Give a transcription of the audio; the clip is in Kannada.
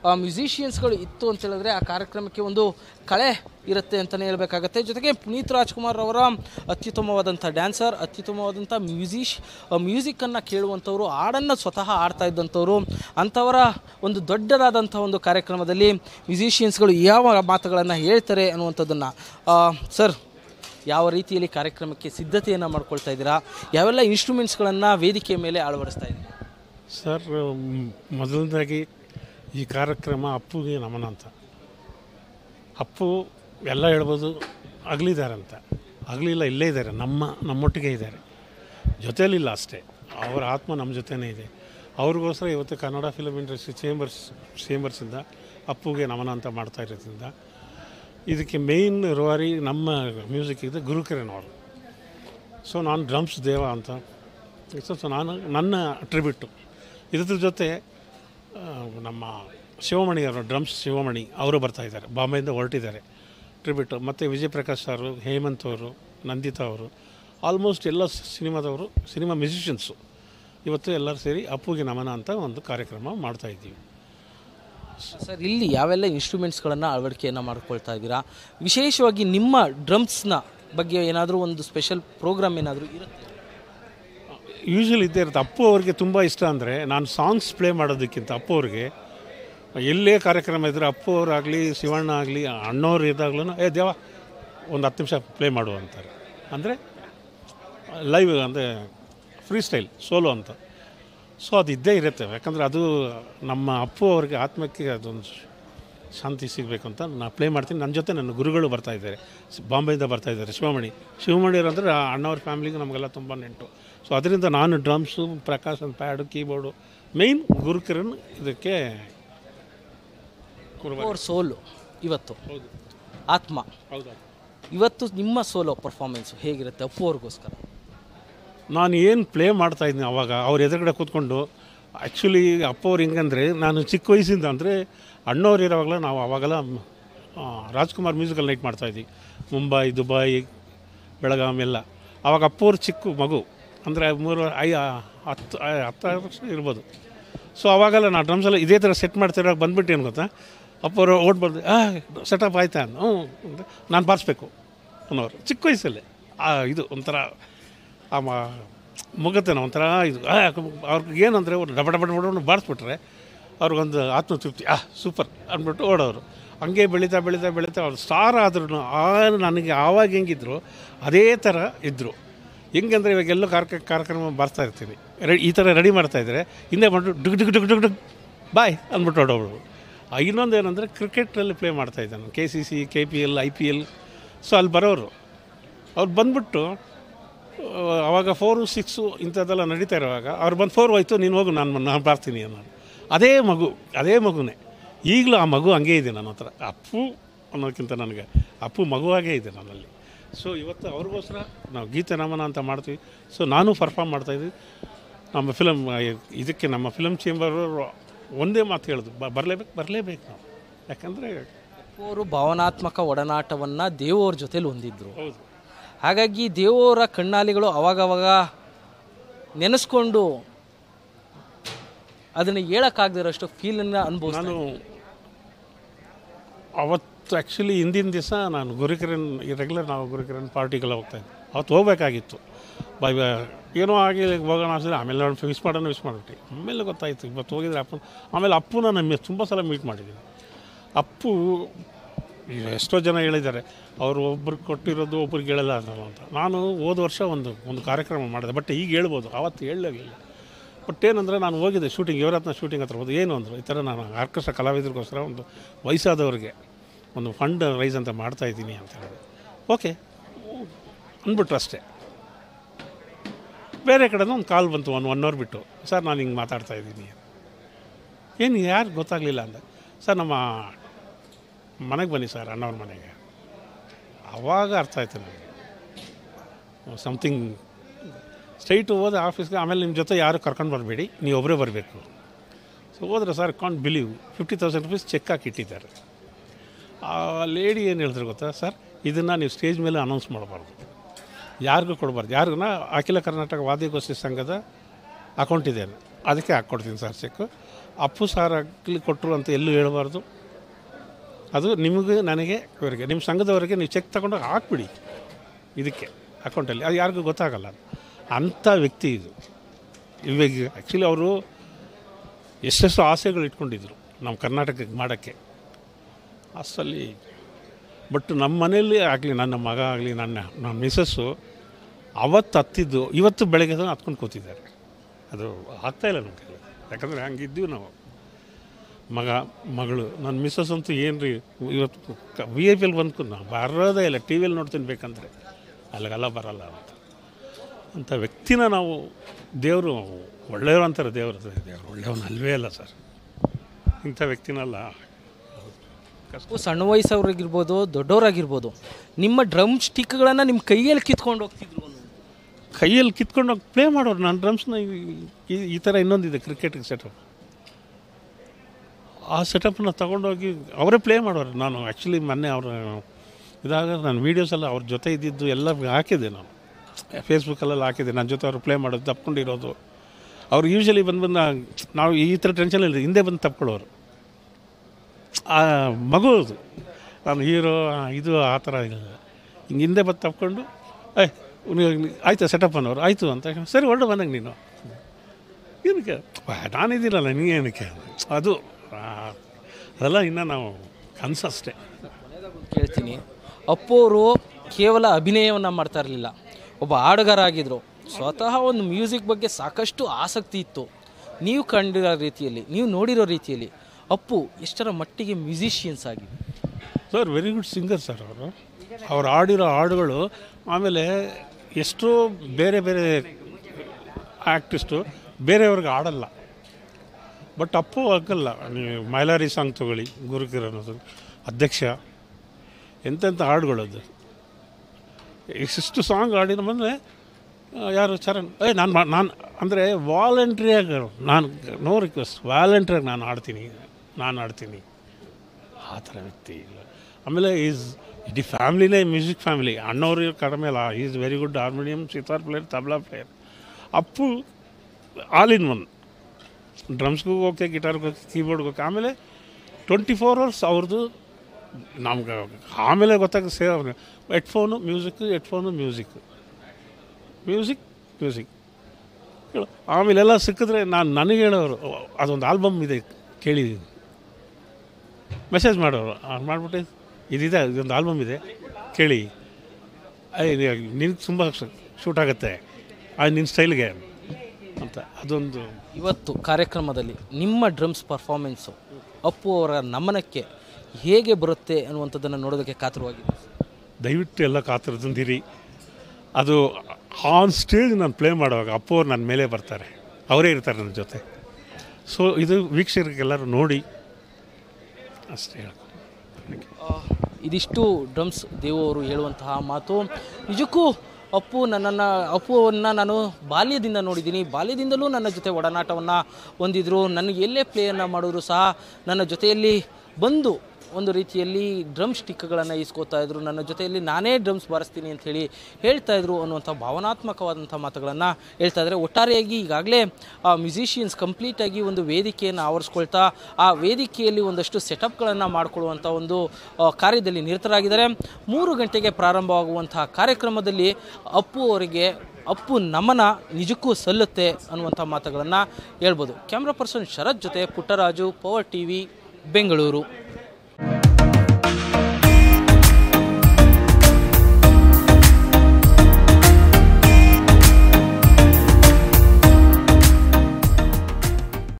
ಮ್ಯೂಸಿಷಿಯನ್ಸ್ಗಳು ಇತ್ತು ಅಂತ ಹೇಳಿದ್ರೆ ಆ ಕಾರ್ಯಕ್ರಮಕ್ಕೆ ಒಂದು ಕಳೆ ಇರುತ್ತೆ ಅಂತಲೇ ಹೇಳಬೇಕಾಗತ್ತೆ ಜೊತೆಗೆ ಪುನೀತ್ ರಾಜ್ಕುಮಾರ್ ಅವರ ಅತ್ಯುತ್ತಮವಾದಂಥ ಡ್ಯಾನ್ಸರ್ ಅತ್ಯುತ್ತಮವಾದಂಥ ಮ್ಯೂಸಿಷ್ ಮ್ಯೂಸಿಕ್ಕನ್ನು ಕೇಳುವಂಥವ್ರು ಹಾಡನ್ನು ಸ್ವತಃ ಆಡ್ತಾ ಇದ್ದಂಥವ್ರು ಅಂಥವರ ಒಂದು ದೊಡ್ಡದಾದಂಥ ಒಂದು ಕಾರ್ಯಕ್ರಮದಲ್ಲಿ ಮ್ಯೂಸಿಷಿಯನ್ಸ್ಗಳು ಯಾವ ಮಾತುಗಳನ್ನು ಹೇಳ್ತಾರೆ ಅನ್ನುವಂಥದ್ದನ್ನು ಸರ್ ಯಾವ ರೀತಿಯಲ್ಲಿ ಕಾರ್ಯಕ್ರಮಕ್ಕೆ ಸಿದ್ಧತೆಯನ್ನು ಮಾಡ್ಕೊಳ್ತಾ ಇದ್ದೀರಾ ಯಾವೆಲ್ಲ ಇನ್ಸ್ಟ್ರೂಮೆಂಟ್ಸ್ಗಳನ್ನು ವೇದಿಕೆಯ ಮೇಲೆ ಅಳವಡಿಸ್ತಾ ಇದ್ದೀರಾ ಸರ್ ಮ್, ಮೊದಲನೇದಾಗಿ ಈ ಕಾರ್ಯಕ್ರಮ ಅಪ್ಪುಗೆ ನಮನ ಅಂತ ಅಪ್ಪು ಎಲ್ಲ ಹೇಳ್ಬೋದು ಅಗಲಿದ್ದಾರೆ ಅಂತ ಅಗಲಿಲ್ಲ ಇಲ್ಲೇ ಇದ್ದಾರೆ ನಮ್ಮ ನಮ್ಮೊಟ್ಟಿಗೆ ಇದ್ದಾರೆ ಜೊತೆಯಲ್ಲಿಲ್ಲ ಅಷ್ಟೇ ಅವರ ಆತ್ಮ ನಮ್ಮ ಜೊತೆನೇ ಇದೆ ಅವ್ರಿಗೋಸ್ಕರ ಇವತ್ತು ಕನ್ನಡ ಫಿಲಮ್ ಇಂಡಸ್ಟ್ರಿ ಚೇಂಬರ್ಸ್ ಚೇಂಬರ್ಸಿಂದ ಅಪ್ಪುಗೆ ನಮನ ಅಂತ ಮಾಡ್ತಾ ಇರೋದ್ರಿಂದ ಇದಕ್ಕೆ ಮೇಯ್ನ್ ರೂವಾರಿ ನಮ್ಮ ಮ್ಯೂಸಿಕ್ ಇದೆ ಗುರುಕಿರಣ್ ಅವರು ಸೊ ನಾನು ಡ್ರಮ್ಸ್ ದೇವ ಅಂತ ಸೊ ಸೊ ನಾನು ನನ್ನ ಟ್ರಿಬ್ಯೂಟು ಇದ್ರ ಜೊತೆ ಆ, ನಮ್ಮ ಶಿವಮಣಿ ಅವರು ಡ್ರಮ್ಸ್ ಶಿವಮಣಿ ಅವರು ಬರ್ತಾ ಇದ್ದಾರೆ ಬಾಂಬೆಯಿಂದ ಹೊರಟಿದ್ದಾರೆ ಟ್ರಿಬ್ಯೂಟು ಮತ್ತು ವಿಜಯ್ ಪ್ರಕಾಶ್ ಅವರು ಹೇಮಂತ್ ಅವರು ನಂದಿತಾ ಅವರು ಆಲ್ಮೋಸ್ಟ್ ಎಲ್ಲ ಸಿನಿಮಾದವರು ಸಿನಿಮಾ ಮ್ಯೂಸಿಷಿಯನ್ಸು ಇವತ್ತು ಎಲ್ಲರೂ ಸೇರಿ ಅಪ್ಪುಗೆ ನಮನ ಅಂತ ಒಂದು ಕಾರ್ಯಕ್ರಮ ಮಾಡ್ತಾ ಇದ್ದೀವಿ ಸರ್ ಇಲ್ಲಿ ಯಾವೆಲ್ಲ ಇನ್ಸ್ಟ್ರೂಮೆಂಟ್ಸ್ಗಳನ್ನು ಅಳವಡಿಕೆಯನ್ನು ಮಾಡ್ಕೊಳ್ತಾ ಇದ್ದೀರಾ ವಿಶೇಷವಾಗಿ ನಿಮ್ಮ ಡ್ರಮ್ಸ್ನ ಬಗ್ಗೆ ಏನಾದರೂ ಒಂದು ಸ್ಪೆಷಲ್ ಪ್ರೋಗ್ರಾಮ್ ಏನಾದರೂ ಇರುತ್ತೆ ಯೂಶ್ವಲಿ ಇದ್ದೇ ಇರುತ್ತೆ ಅಪ್ಪು ಅವ್ರಿಗೆ ತುಂಬ ಇಷ್ಟ ಅಂದರೆ ನಾನು ಸಾಂಗ್ಸ್ ಪ್ಲೇ ಮಾಡೋದಕ್ಕಿಂತ ಅಪ್ಪು ಅವ್ರಿಗೆ ಎಲ್ಲೇ ಕಾರ್ಯಕ್ರಮ ಇದ್ದರೆ ಅಪ್ಪು ಅವರಾಗಲಿ ಶಿವಣ್ಣ ಆಗಲಿ ಅಣ್ಣವ್ರು ಇದ್ದಾಗ್ಲೂ ಏ ದೇವ ಒಂದು ಹತ್ತು ನಿಮಿಷ ಪ್ಲೇ ಮಾಡು ಅಂತಾರೆ ಅಂದರೆ ಲೈವ್ ಅಂದರೆ ಫ್ರೀ ಸ್ಟೈಲ್ ಸೋಲೋ ಅಂತ ಸೊ ಅದು ಇದ್ದೇ ಇರುತ್ತೆ ಯಾಕಂದರೆ ಅದು ನಮ್ಮ ಅಪ್ಪು ಅವ್ರಿಗೆ ಆತ್ಮಕ್ಕೆ ಅದೊಂದು ಶಾಂತಿ ಸಿಗಬೇಕು ಅಂತ ನಾನು ಪ್ಲೇ ಮಾಡ್ತೀನಿ ನನ್ನ ಜೊತೆ ನನ್ನ ಗುರುಗಳು ಬರ್ತಾ ಇದ್ದಾರೆ ಸ್- ಬಾಂಬೆಯಿಂದ ಬರ್ತಾ ಇದ್ದಾರೆ ಶಿವಮಣಿ ಶಿವಮಣಿಯವರು ಅಂದರೆ ಅಣ್ಣವ್ರ ಫ್ಯಾಮಿಲಿಗೆ ನಮಗೆಲ್ಲ ತುಂಬ ನೆಂಟು ಸೊ ಅದರಿಂದ ನಾನು ಡ್ರಮ್ಸು ಪ್ರಕಾಶ್ ಒಂದು ಪ್ಯಾಡು ಕೀಬೋರ್ಡು ಮೇಯ್ನ್ ಗುರುಕಿರಣ್ ಇದಕ್ಕೆ ಅವ್ರ ಸೋಲು ಇವತ್ತು ಹೌದು ಆತ್ಮ ಹೌದಾ ಇವತ್ತು ನಿಮ್ಮ ಸೋಲೋ ಪರ್ಫಾರ್ಮೆನ್ಸು ಹೇಗಿರುತ್ತೆ ಅಪ್ಪು ಅವ್ರಿಗೋಸ್ಕರ ನಾನು ಏನು ಪ್ಲೇ ಮಾಡ್ತಾ ಇದ್ದೀನಿ ಅವಾಗ ಅವ್ರ ಎದುರುಗಡೆ ಕೂತ್ಕೊಂಡು ಆ್ಯಕ್ಚುಲಿ ಅಪ್ಪ ಅವ್ರು ಹೆಂಗಂದರೆ ನಾನು ಚಿಕ್ಕ ವಯಸ್ಸಿಂದ ಅಂದರೆ ಅಣ್ಣವ್ರು ಇರೋವಾಗಲೇ ನಾವು ಅವಾಗೆಲ್ಲ ಆ, ರಾಜ್ಕುಮಾರ್ ಮ್ಯೂಸಿಕಲ್ ನೈಟ್ ಮಾಡ್ತಾಯಿದ್ವಿ ಮುಂಬೈ ದುಬೈ ಬೆಳಗಾಂ ಎಲ್ಲ ಅವಾಗ ಅಪ್ಪವ್ರು ಚಿಕ್ಕ ಮಗು ಅಂದರೆ ಮೂರು ಐ ಹತ್ತು ಐ- ಹತ್ತಾರು ವರ್ಷ ಇರ್ಬೋದು ಸೊ ಅವಾಗೆಲ್ಲ ನಾನು ಡ್ರಮ್ಸ್ ಎಲ್ಲ ಇದೇ ಥರ ಸೆಟ್ ಮಾಡ್ತಿರುವಾಗ ಬಂದ್ಬಿಟ್ಟು ಏನು ಗೊತ್ತಾ ಅಪ್ಪವರು ಓಟ್ ಬಂದು ಆ ಸೆಟಪ್ ಆಯ್ತಾ ಅಂದ ಹ್ಞೂ ಅಂದ್ರೆ ನಾನು ಬಾರಿಸ್ಬೇಕು ಅನ್ನೋರು ಚಿಕ್ಕ ವಯಸ್ಸಲ್ಲೇ ಆ ಇದು ಒಂಥರ ಆ ಮ ಮುಗತೇನೋ ಒಂಥರ ಇದು ಆ, ಅವ್ರಿಗೆ ಏನಂದರೆ ಅವ್ರು ಡಬ ಡಬ ಡಬ ಡಬ ಬಾರಿಸ್ಬಿಟ್ರೆ ಅವ್ರಿಗೊಂದು ಆತ್ಮತೃಪ್ತಿ ಆ ಸೂಪರ್ ಅಂದ್ಬಿಟ್ಟು ಓಡೋರು ಹಂಗೆ ಬೆಳೀತಾ ಬೆಳೀತಾ ಬೆಳೀತಾ ಅವ್ರು ಸ್ಟಾರ್ ಆದ್ರೂ ಆ ನನಗೆ ಆವಾಗ ಹೆಂಗಿದ್ರು ಅದೇ ಥರ ಇದ್ದರು ಹೆಂಗಂದರೆ ಇವಾಗ ಎಲ್ಲೋ ಕಾರ್ಯ ಕಾರ್ಯಕ್ರಮ ಬರ್ತಾ ಇರ್ತೀನಿ ರೆ ಈ ಥರ ರೆಡಿ ಮಾಡ್ತಾ ಇದ್ದಾರೆ ಹಿಂದೆ ಬಂದು ಡುಗ್ ಡುಗ್ ಡುಗ್ ಡುಗ್ ಡುಗ್ ಬಾಯ್ ಅಂದ್ಬಿಟ್ಟು ಹೊಡೋಳು ಇನ್ನೊಂದು ಏನಂದರೆ ಕ್ರಿಕೆಟಲ್ಲಿ ಪ್ಲೇ ಮಾಡ್ತಾ ಇದ್ದೆ ನಾನು K C C K P L I P L so ಅಲ್ಲಿ ಬರೋರು ಅವ್ರು ಬಂದ್ಬಿಟ್ಟು ಆ, ಅವಾಗ ಫೋರು ಸಿಕ್ಸು ಇಂಥದ್ದೆಲ್ಲ ನಡೀತಾ ಇರುವಾಗ ಅವ್ರು ಬಂದು ಫೋರ್ ಹೋಯ್ತು ನೀನು ಹೋಗು ನಾನು ನಾನು ಬರ್ತೀನಿ ಅನ್ನೋದು ಅದೇ ಮಗು ಅದೇ ಮಗುನೇ ಈಗಲೂ ಆ ಮಗು ಹಂಗೆ ಇದೆ ನನ್ನ ಹತ್ರ ಅಪ್ಪು ಅನ್ನೋದಕ್ಕಿಂತ ನನಗೆ ಅಪ್ಪು ಮಗುವಾಗೇ ಇದೆ ನನ್ನಲ್ಲಿ ಸೊ ಇವತ್ತು ಅವ್ರಿಗೋಸ್ಕರ ನಾವು ಗೀತೆ ನಮನ ಅಂತ ಮಾಡ್ತೀವಿ ಸೊ ನಾನು ಪರ್ಫಾರ್ಮ್ ಮಾಡ್ತಾಯಿದ್ವಿ ನಮ್ಮ ಫಿಲಮ್ ಇದಕ್ಕೆ ನಮ್ಮ ಫಿಲಮ್ ಚೇಂಬರ್ ಒಂದೇ ಮಾತು ಹೇಳೋದು ಬ ಬರಲೇಬೇಕು ಬರಲೇಬೇಕು ನಾವು ಯಾಕಂದರೆ ಅಪ್ಪು ಅವರು ಭಾವನಾತ್ಮಕ ಒಡನಾಟವನ್ನು ದೇವವ್ರ ಜೊತೆಲಿ ಹೊಂದಿದ್ರು ಹೌದು ಹಾಗಾಗಿ ದೇವರ ಕಣ್ಣಾಲಿಗಳು ಅವಾಗವಾಗ ನೆನೆಸ್ಕೊಂಡು ಅದನ್ನು ಹೇಳೋಕ್ಕಾಗದಿರೋಷ್ಟು ಫೀಲನ್ನು ಅನುಭವಿಸ್ತಾರೆ ನಾನು ಅವತ್ತು ಆ್ಯಕ್ಚುಲಿ ಹಿಂದಿನ ದಿವಸ ನಾನು ಗುರುಕಿರಣ್ ರೆಗ್ಯುಲರ್ ನಾವು ಗುರುಕಿರಣ್ ಪಾರ್ಟಿಗೆಲ್ಲ ಹೋಗ್ತಾ ಇದ್ದೆ ಅವತ್ತು ಹೋಗ್ಬೇಕಾಗಿತ್ತು ಬೈ ಏನೋ ಆಗಿ ಹೋಗೋಣ ಅನ್ಸಿದ್ರೆ ಆಮೇಲೆ ನಾನು ಮಿಸ್ ಮಾಡೋಣ ಮಿಸ್ ಮಾಡಿಬಿಟ್ಟು ಆಮೇಲೆ ಗೊತ್ತಾಯಿತು ಇವತ್ತು ಹೋಗಿದ್ರೆ ಅಪ್ಪನ ಆಮೇಲೆ ಅಪ್ಪನ ನಾನು ತುಂಬ ಸಲ ಮೀಟ್ ಮಾಡಿದ್ದೀನಿ ಅಪ್ಪು ಈಗ ಎಷ್ಟೋ ಜನ ಹೇಳಿದ್ದಾರೆ ಅವರು ಒಬ್ರಿಗೆ ಕೊಟ್ಟಿರೋದು ಒಬ್ರಿಗೆ ಹೇಳಲ್ಲ ಅನ್ನೋದು ಅಂತ ನಾನು ಹೋದ ವರ್ಷ ಒಂದು ಒಂದು ಕಾರ್ಯಕ್ರಮ ಮಾಡಿದೆ ಬಟ್ ಈಗ ಹೇಳ್ಬೋದು ಅವತ್ತು ಹೇಳಲಿಲ್ಲ ಬಟ್ ಏನಂದರೆ ನಾನು ಹೋಗಿದ್ದೆ ಶೂಟಿಂಗ್ ಯುವರತ್ನ ಶೂಟಿಂಗ್ ಹತ್ರ ಹೋದೆ ಏನು ಅಂದರು ಈ ಥರ ನಾನು ಆರ್ಕೆಸ್ಟ್ರಾ ಕಲಾವಿದರಿಗೋಸ್ಕರ ಒಂದು ವಯಸ್ಸಾದವ್ರಿಗೆ ಒಂದು ಫಂಡ್ ರೈಸ್ ಅಂತ ಮಾಡ್ತಾ ಇದ್ದೀನಿ ಅಂತ ಹೇಳಿದೆ ಓಕೆ ಅಂದ್ಬಿಟ್ರು ಅಷ್ಟೇ ಬೇರೆ ಕಡೆನೂ ಒಂದು ಕಾಲ್ ಬಂತು ಒಂದು ಒನ್ ಅವರ್ ಬಿಟ್ಟು ಸರ್ ನಾನು ಹಿಂಗೆ ಮಾತಾಡ್ತಾ ಇದ್ದೀನಿ ಏನು ಯಾರು ಗೊತ್ತಾಗಲಿಲ್ಲ ಅಂದೆ ಸರ್ ನಮ್ಮ ಮನೆಗೆ ಬನ್ನಿ ಸರ್ ಅಣ್ಣವ್ರ ಮನೆಗೆ ಆವಾಗ ಅರ್ಥ ಆಯ್ತು ನನಗೆ ಸಮಥಿಂಗ್ ಸ್ಟ್ರೈಟು ಹೋದ ಆಫೀಸ್ಗೆ ಆಮೇಲೆ ನಿಮ್ಮ ಜೊತೆ ಯಾರು ಕರ್ಕೊಂಡು ಬರಬೇಡಿ ನೀವು ಒಬ್ಬರೇ ಬರಬೇಕು ಸೊ ಹೋದ್ರೆ sir can't believe fifty thousand rupees cheque ಹಾಕಿ ಇಟ್ಟಿದ್ದಾರೆ ಆ ಲೇಡಿ ಏನು ಹೇಳಿದ್ರು ಗೊತ್ತಾ ಸರ್ ಇದನ್ನು ನೀವು ಸ್ಟೇಜ್ ಮೇಲೆ ಅನೌನ್ಸ್ ಮಾಡಬಾರ್ದು ಯಾರಿಗೂ ಕೊಡಬಾರ್ದು ಯಾರಿಗೂ ಅಖಿಲ ಕರ್ನಾಟಕ ವಾದ್ಯಗೋಷ್ಠಿ ಸಂಘದ ಅಕೌಂಟ್ ಇದೆ ಅದಕ್ಕೆ ಹಾಕ್ಕೊಡ್ತೀನಿ ಸರ್ ಚೆಕ್ ಅಪ್ಪು ಸಾರ್ ಆಗಲಿ ಕೊಟ್ಟರು ಅಂತ ಎಲ್ಲೂ ಹೇಳಬಾರ್ದು ಅದು ನಿಮಗೆ ನನಗೆ ಇವರಿಗೆ ನಿಮ್ಮ ಸಂಘದವರಿಗೆ ನೀವು ಚೆಕ್ ತಗೊಂಡು ಹಾಕ್ಬಿಡಿ ಇದಕ್ಕೆ ಅಕೌಂಟಲ್ಲಿ ಅದು ಯಾರಿಗೂ ಗೊತ್ತಾಗಲ್ಲ ಅಂಥ ವ್ಯಕ್ತಿ ಇದು ಇವಾಗ ಆ್ಯಕ್ಚುಲಿ ಅವರು ಎಷ್ಟೆಷ್ಟು ಆಸೆಗಳು ಇಟ್ಕೊಂಡಿದ್ರು ನಮ್ಮ ಕರ್ನಾಟಕಕ್ಕೆ ಮಾಡೋಕ್ಕೆ ಅಷ್ಟಲ್ಲಿ ಬಟ್ ನಮ್ಮ ಮನೆಯಲ್ಲಿ ಆಗಲಿ ನನ್ನ ಮಗ ಆಗಲಿ ನನ್ನ ನನ್ನ ಮಿಸಸ್ಸು ಅವತ್ತು ಹತ್ತಿದ್ದು ಇವತ್ತು ಬೆಳಗ್ಗೆ ಅದನ್ನು ಹತ್ಕೊಂಡು ಕೂತಿದ್ದಾರೆ ಅದು ಆಗ್ತಾಯಿಲ್ಲ ನಮ್ಮ ಕೈಲಿ ಯಾಕಂದರೆ ಹಂಗಿದ್ದೀವಿ ನಾವು ಮಗ ಮಗಳು ನನ್ನ ಮಿಸ್ಸಸ್ ಅಂತೂ ಏನು ರೀ ಇವತ್ತು ವಿ ಐ ಪಿಯಲ್ಲಿ ಬಂದ್ಕು ನಾವು ಬರೋದೇ ಇಲ್ಲ ಟಿ ವಿಯಲ್ಲಿ ನೋಡ್ತೀನಿ ಬೇಕಂದರೆ ಅಲ್ಲಿಗೆಲ್ಲ ಬರಲ್ಲ ಅಂತ ಅಂಥ ವ್ಯಕ್ತಿನ ನಾವು ದೇವರು ಒಳ್ಳೆಯವರು ಅಂತಾರೆ ದೇವರು ದೇವರು ಒಳ್ಳೆಯವನು ಅಲ್ವೇ ಅಲ್ಲ ಸರ್ ಇಂಥ ವ್ಯಕ್ತಿನಲ್ಲ ನೀವು ಸಣ್ಣ ವಯಸ್ಸವ್ರಾಗಿರ್ಬೋದು ದೊಡ್ಡವರಾಗಿರ್ಬೋದು ನಿಮ್ಮ ಡ್ರಮ್ ಸ್ಟಿಕ್ಗಳನ್ನು ನಿಮ್ಮ ಕೈಯಲ್ಲಿ ಕಿತ್ಕೊಂಡು ಹೋಗ್ತಿದ್ರು ಅನ್ನೋದು. ಕೈಯಲ್ಲಿ ಕಿತ್ಕೊಂಡು ಹೋಗಿ ಪ್ಲೇ ಮಾಡೋರು ನಾನು ಡ್ರಮ್ಸ್ನ ಈ ಈ ಥರ ಇನ್ನೊಂದಿದೆ ಕ್ರಿಕೆಟಿಗೆ ಸೆಟಪ್ ಆ ಸೆಟಪ್ನ ತೊಗೊಂಡೋಗಿ ಅವರೇ ಪ್ಲೇ ಮಾಡೋರು ನಾನು ಆ್ಯಕ್ಚುಲಿ ಮೊನ್ನೆ ಅವರ ಇದಾಗ ನಾನು ವೀಡಿಯೋಸ್ ಎಲ್ಲ ಅವ್ರ ಜೊತೆ ಇದ್ದಿದ್ದು ಎಲ್ಲ ಹಾಕಿದ್ದೆ ನಾನು ಫೇಸ್ಬುಕ್ಕಲ್ಲೆಲ್ಲ ಹಾಕಿದ್ದೆ ನನ್ನ ಜೊತೆ ಅವರು ಪ್ಲೇ ಮಾಡೋದು ತಪ್ಕೊಂಡಿರೋದು ಅವ್ರು ಯೂಶ್ವಲಿ ಬಂದು ಬಂದು ನಾವು ಈ ಥರ ಟೆನ್ಷನಲ್ಲಿ ಹಿಂದೆ ಬಂದು ತಪ್ಕೊಳ್ಳೋರು ಆ ಮಗು ಅದು ನಾನು ಹೀರೋ ಇದು ಆ ಥರ ಹಿಂಗೆ ಹಿಂದೆ ಬಂದು ತಪ್ಕೊಂಡು ಏಯ್ ನೀವು ಆಯ್ತಾ ಸೆಟಪ್ ಅನ್ನೋರು ಆಯಿತು ಅಂತ ಸರಿ ಹೊರಡು ಬಂದಂಗೆ ನೀನು ಏನಕ್ಕೆ ವಾ, ನಾನಿದ್ದೀರಲ್ಲ ನೀನೇನಕ್ಕೆ ಅದು ಆ, ಅದೆಲ್ಲ ಇನ್ನು ನಾವು ಕನಸಷ್ಟೇ ಕೇಳ್ತೀನಿ ಅಪ್ಪು ಅವರು ಕೇವಲ ಅಭಿನಯವನ್ನು ಮಾಡ್ತಾ ಇರಲಿಲ್ಲ ಒಬ್ಬ ಹಾಡುಗಾರ ಆಗಿದ್ದರು ಸ್ವತಃ ಒಂದು ಮ್ಯೂಸಿಕ್ ಬಗ್ಗೆ ಸಾಕಷ್ಟು ಆಸಕ್ತಿ ಇತ್ತು ನೀವು ಕಂಡಿರೋ ರೀತಿಯಲ್ಲಿ ನೀವು ನೋಡಿರೋ ರೀತಿಯಲ್ಲಿ ಅಪ್ಪು ಎಷ್ಟರ ಮಟ್ಟಿಗೆ ಮ್ಯೂಸಿಷಿಯನ್ಸ್ ಆಗಿ sir very good singer sir ಅವರು ಅವ್ರು ಆಡಿರೋ ಹಾಡುಗಳು ಆಮೇಲೆ ಎಷ್ಟೋ ಬೇರೆ ಬೇರೆ ಆ್ಯಕ್ಟಿಸ್ಟು ಬೇರೆಯವ್ರಿಗೆ ಆಡಲ್ಲ ಬಟ್ ಅಪ್ಪು ಆಗಲ್ಲ ನೀವು ಮೈಲಾರಿ ಸಾಂಗ್ ತೊಗೊಳ್ಳಿ ಗುರುಕಿರಣ್ ಅದು ಅಧ್ಯಕ್ಷ ಎಂತೆಂಥ ಹಾಡುಗಳು ಅದು ಇಷ್ಟು ಸಾಂಗ್ ಆಡಿದ ಬಂದರೆ ಯಾರು ಚರಣ್ ಏ ನಾನು ನಾನು ಅಂದರೆ ವಾಲಂಟ್ರಿಯಾಗಿ ನಾನು ನೋ ರಿಕ್ವೆಸ್ಟ್ ವಾಲಂಟ್ರಿಯಾಗಿ ನಾನು ಆಡ್ತೀನಿ ನಾನು ಆಡ್ತೀನಿ ಆ ಥರ ವ್ಯಕ್ತಿ ಇಲ್ಲ ಆಮೇಲೆ ಈಸ್ ಇಡೀ ಫ್ಯಾಮ್ಲಿನೇ ಮ್ಯೂಸಿಕ್ ಫ್ಯಾಮಿಲಿ ಅಣ್ಣವ್ರು ಕಡಿಮೆ ಅಲ್ಲ is very good harmonium sitar player tabla player Appu all in one ಡ್ರಮ್ಸ್ಗೂ ಓಕೆ ಗಿಟಾರ್ಗೆ ಓಕೆ ಕೀಬೋರ್ಡ್ಗೆ ಓಕೆ ಆಮೇಲೆ ಟ್ವೆಂಟಿ ಫೋರ್ ಅವರ್ಸ್ ಅವ್ರದ್ದು ನಮ್ಗೆ ಆಮೇಲೆ ಗೊತ್ತಾಗ ಸೇ headphone music headphone music music music ಹೇಳು ಆಮೇಲೆಲ್ಲ ಸಿಕ್ಕಿದ್ರೆ ನಾನು ನನಗೆ ಹೇಳೋರು ಅದೊಂದು ಆಲ್ಬಮ್ ಇದೆ ಕೇಳಿದ್ದೀನಿ ಮೆಸೇಜ್ ಮಾಡೋರು ಮಾಡಿಬಿಟ್ಟು ಇದಿದೆ ಇದೊಂದು ಆಲ್ಬಮ್ ಇದೆ ಕೇಳಿ ನಿನಗೆ ತುಂಬ ಶೂಟ್ ಆಗುತ್ತೆ ಅದು ನಿನ್ನ ಸ್ಟೈಲ್ಗೆ ಅಂತ ಅದೊಂದು ಇವತ್ತು ಕಾರ್ಯಕ್ರಮದಲ್ಲಿ ನಿಮ್ಮ ಡ್ರಮ್ಸ್ ಪರ್ಫಾರ್ಮೆನ್ಸು ಅಪ್ಪು ಅವರ ನಮನಕ್ಕೆ ಹೇಗೆ ಬರುತ್ತೆ ಅನ್ನುವಂಥದ್ದನ್ನು ನೋಡೋದಕ್ಕೆ ಕಾತರವಾಗಿದೆ ದಯವಿಟ್ಟು ಎಲ್ಲ ಕಾತರದಿಂದಿರಿ ಅದು ಆನ್ ಸ್ಟೇಜ್ ನಾನು ಪ್ಲೇ ಮಾಡುವಾಗ ಅಪ್ಪು ಅವ್ರು ನನ್ನ ಮೇಲೆ ಬರ್ತಾರೆ ಅವರೇ ಇರ್ತಾರೆ ನನ್ನ ಜೊತೆ ಸೊ ಇದು ವೀಕ್ಷಕರಿಗೆಲ್ಲರೂ ನೋಡಿ ಅಷ್ಟೇ ಹೇಳ್ತೀನಿ ಆ, ಇದಿಷ್ಟು ಡ್ರಮ್ಸ್ ದೇವು ಅವರು ಹೇಳುವಂತಹ ಮಾತು ನಿಜಕ್ಕೂ ಅಪ್ಪು ನನ್ನನ್ನು ಅಪ್ಪುವನ್ನು ನಾನು ಬಾಲ್ಯದಿಂದ ನೋಡಿದ್ದೀನಿ ಬಾಲ್ಯದಿಂದಲೂ ನನ್ನ ಜೊತೆ ಒಡನಾಟವನ್ನು ಹೊಂದಿದ್ರು ನನಗೆ ಎಲ್ಲೇ ಪ್ಲೇಯನ್ನು ಮಾಡಿದ್ರು ಸಹ ನನ್ನ ಜೊತೆಯಲ್ಲಿ ಬಂದು ಒಂದು ರೀತಿಯಲ್ಲಿ ಡ್ರಮ್ ಸ್ಟಿಕ್ಗಳನ್ನು ಇಸ್ಕೋತಾ ಇದ್ರು ನನ್ನ ಜೊತೆಯಲ್ಲಿ ನಾನೇ ಡ್ರಮ್ಸ್ ಬಾರಿಸ್ತೀನಿ ಅಂತ ಹೇಳಿ ಹೇಳ್ತಾ ಇದ್ರು ಅನ್ನುವಂಥ ಭಾವನಾತ್ಮಕವಾದಂಥ ಮಾತುಗಳನ್ನು ಹೇಳ್ತಾ ಇದ್ದಾರೆ ಒಟ್ಟಾರೆಯಾಗಿ ಈಗಾಗಲೇ ಆ ಮ್ಯೂಸಿಷಿಯನ್ಸ್ ಕಂಪ್ಲೀಟಾಗಿ ಒಂದು ವೇದಿಕೆಯನ್ನು ಆವರಿಸ್ಕೊಳ್ತಾ ಆ ವೇದಿಕೆಯಲ್ಲಿ ಒಂದಷ್ಟು ಸೆಟಪ್ಗಳನ್ನು ಮಾಡಿಕೊಳ್ಳುವಂಥ ಒಂದು ಆ, ಕಾರ್ಯದಲ್ಲಿ ನಿರತರಾಗಿದ್ದಾರೆ ಮೂರು ಗಂಟೆಗೆ ಪ್ರಾರಂಭವಾಗುವಂತಹ ಕಾರ್ಯಕ್ರಮದಲ್ಲಿ ಅಪ್ಪು ಅವರಿಗೆ ಅಪ್ಪು ನಮನ ನಿಜಕ್ಕೂ ಸಲ್ಲುತ್ತೆ ಅನ್ನುವಂಥ ಮಾತುಗಳನ್ನು ಹೇಳ್ಬೋದು ಕ್ಯಾಮ್ರಾ ಪರ್ಸನ್ ಶರತ್ ಜೊತೆ ಪುಟ್ಟರಾಜು ಪವರ್ ಟಿವಿ ಬೆಂಗಳೂರು